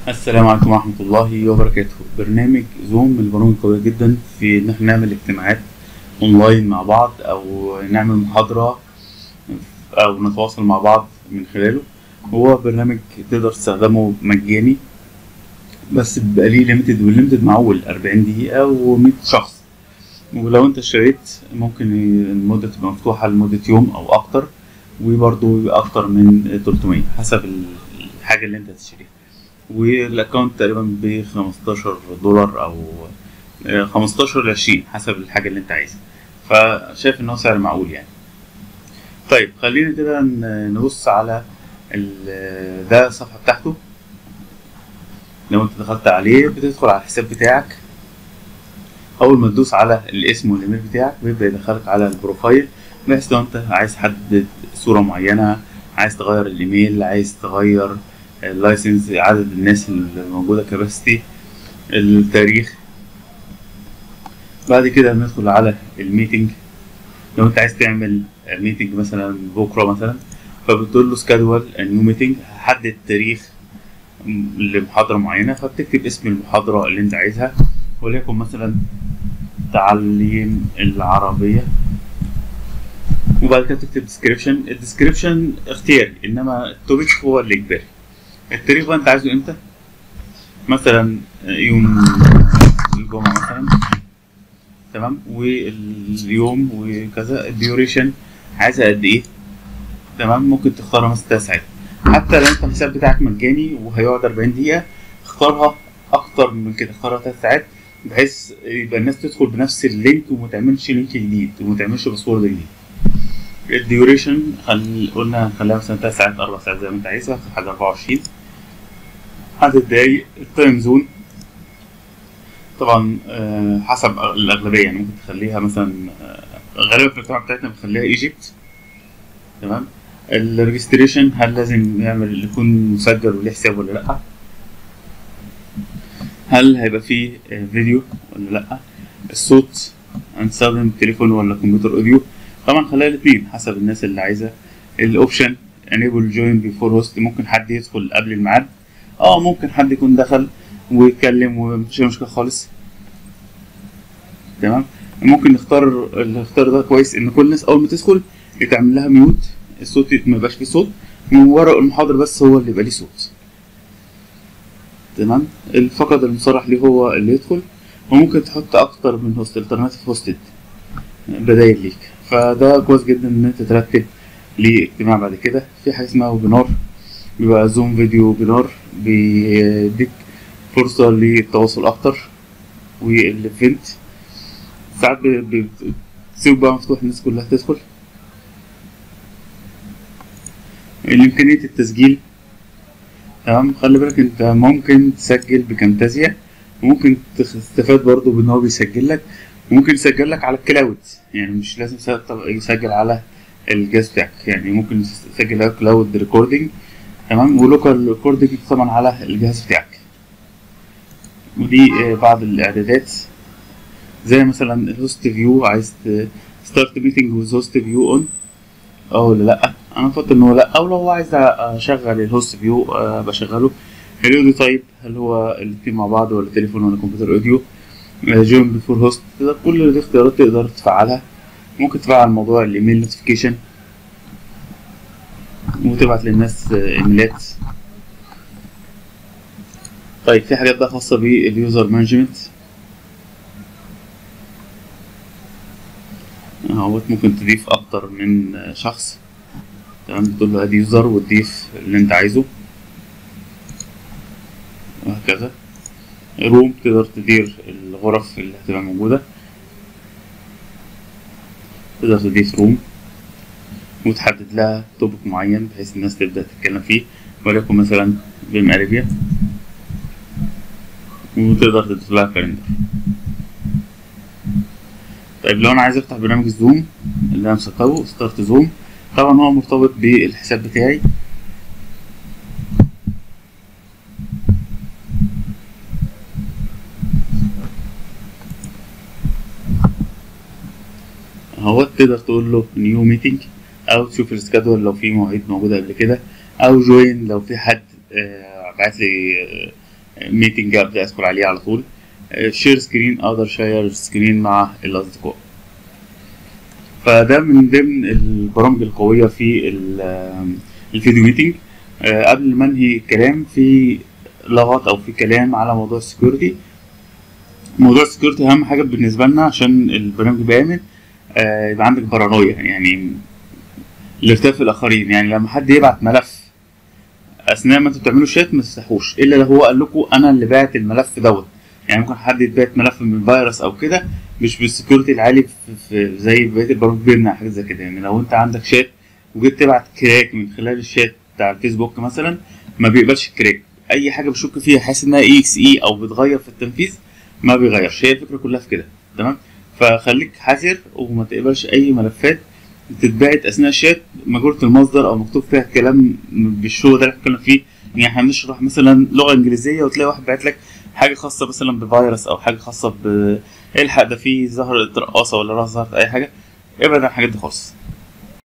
السلام عليكم ورحمة الله وبركاته برنامج زوم من البرامج القوية جدا في إن احنا نعمل اجتماعات أونلاين مع بعض أو نعمل محاضرة أو نتواصل مع بعض من خلاله هو برنامج تقدر تستخدمه مجاني بس بيبقى ليه ليميتد والليميتد معقول أربعين دقيقة ومية شخص ولو انت اشتريت ممكن المدة تبقى مفتوحة لمدة يوم أو أكتر وبرضه يبقى أكتر من 300 حسب الحاجة اللي انت هتشتريها والاكونت تقريبا ب 15 دولار او 15 ل 20 حسب الحاجه اللي انت عايزها فشايف ان هو سعر معقول يعني طيب خلينا كده نبص على ده الصفحه بتاعته لو انت دخلت عليه بتدخل على الحساب بتاعك اول ما تدوس على الاسم والايميل بتاعك بيبدا يدخلك على البروفايل بحيث لو انت عايز تحدد صوره معينه عايز تغير الايميل عايز تغير اللايسنس عدد الناس اللي موجوده كباستي التاريخ بعد كده ندخل على الميتنج لو انت عايز تعمل ميتنج مثلا بكره مثلا فبتقول له سكادول نيو ميتنج هحدد تاريخ لمحاضره معينه فبتكتب اسم المحاضره اللي انت عايزها وليكن مثلا تعليم العربيه وبعد كده تكتب ديسكريبشن الديسكريبشن اختياري انما التوبيك هو الاجباري التاريخ بقى انت عايزه امتى مثلا يوم الجمعة مثلا تمام واليوم وكذا الديوريشن عايزها قد ايه تمام ممكن تختارها مثلا تلات ساعات حتى لو انت الحساب بتاعك مجاني وهيقعد 40 دقيقة اختارها اكتر من كده اختارها تلات ساعات بحيث يبقى الناس تدخل بنفس اللينك وما تعملش لينك جديد وما تعملش باسورد جديد الديوريشن خل... قلنا هنخليها مثلا تلات ساعات أربع ساعات زي ما أنت عايزها في حاجة أربعة وعشرين عدد الدقايق التايم زون طبعا آه حسب الأغلبية يعني ممكن تخليها مثلا آه غالبا في الاجتماع بتاعتنا بنخليها ايجيبت تمام الريجستريشن هل لازم يعمل يكون مسجل وليه حساب ولا لأ هل هيبقى فيه فيديو ولا لأ الصوت هنستخدم تليفون ولا كمبيوتر اوديو طبعا خليها الاثنين حسب الناس اللي عايزه الاوبشن انيبل جوين بيفور هوست ممكن حد يدخل قبل الميعاد اه ممكن حد يكون دخل ويتكلم ومفيش مشكله خالص تمام ممكن نختار الاختيار ده كويس ان كل الناس اول ما تدخل يتعمل لها ميوت الصوت ما يبقاش فيه صوت من ورا المحاضر بس هو اللي يبقى ليه صوت تمام الفقد المصرح ليه هو اللي يدخل وممكن تحط اكتر من هوست الترناتيف هوستد بدايل ليك فده كويس جدا ان انت ترتب لاجتماع بعد كده في حاجه اسمها ويبينار بيبقى زوم فيديو ويبينار بيديك فرصه للتواصل اكتر والايفنت ساعات بتسيب بقى مفتوح الناس كلها تدخل الامكانيه التسجيل تمام خلي بالك انت ممكن تسجل بكامتازيا وممكن تستفاد برضو بان هو بيسجل لك ممكن يسجل لك على الكلاود يعني مش لازم يسجل على الجهاز بتاعك يعني ممكن يسجل على كلاود ريكوردنج تمام ولوكال ريكوردنج طبعا على الجهاز بتاعك ودي بعض الاعدادات زي مثلا الهوست فيو عايز ستارت ميتنج ويز هوست فيو اون اه ولا لا انا بفضل ان هو لا او لو هو عايز اشغل الهوست فيو بشغله الاوديو تايب هل هو الاتنين مع بعض ولا تليفون ولا كمبيوتر اوديو جوين بيفور هوست تقدر كل دي اختيارات تقدر تفعلها ممكن تفعل موضوع الايميل نوتيفيكيشن وتبعت للناس ايميلات طيب في حاجات بقى خاصة باليوزر مانجمنت اهوت ممكن تضيف اكتر من شخص تمام بتقول له ادي يوزر وتضيف اللي انت عايزه وهكذا روم تقدر تدير الغرف اللي هتبقى موجودة تقدر تضيف روم وتحدد لها توبك معين بحيث الناس تبدأ تتكلم فيه وليكن مثلا بيم اريبيا وتقدر تضيف لها كالندر طيب لو انا عايز افتح برنامج الزوم اللي انا مسطبه ستارت زوم طبعا هو مرتبط بالحساب بتاعي هو تقدر تقول له نيو ميتنج او تشوف السكادول لو في مواعيد موجوده قبل كده او جوين لو في حد بعت لي ميتنج ابدا ادخل عليه على طول شير سكرين اقدر شير سكرين مع الاصدقاء فده من ضمن البرامج القويه في ال- الفيديو ميتنج آه، قبل ما انهي الكلام في لغط او في كلام على موضوع السكيورتي موضوع السكيورتي اهم حاجه بالنسبه لنا عشان البرنامج يبقى امن آه، يبقى عندك بارانويا يعني الارتباك في الاخرين يعني لما حد يبعت ملف اثناء ما انتوا بتعملوا شات ما تفتحوش الا لو هو قال لكم انا اللي بعت الملف دوت يعني ممكن حد يتبعت ملف من فيروس او كده مش بالسكيورتي العالي في, في زي بقيه البرامج بيمنع حاجه زي كده يعني لو انت عندك شات وجيت تبعت كراك من خلال الشات بتاع الفيسبوك مثلا ما بيقبلش الكراك اي حاجه بشك فيها حاسس انها اي اكس اي او بتغير في التنفيذ ما بيغيرش هي الفكره كلها في كده تمام فخليك حذر وما تقبلش اي ملفات بتتبعت اثناء الشات مجهوله المصدر او مكتوب فيها كلام بالشو ده اللي احنا بنتكلم فيه يعني احنا بنشرح مثلا لغه انجليزيه وتلاقي واحد باعت لك حاجه خاصه مثلا بفيروس او حاجه خاصه ب الحق ده فيه ظهر رقاصه ولا ظهرت اي حاجه ابعد عن الحاجات دي خالص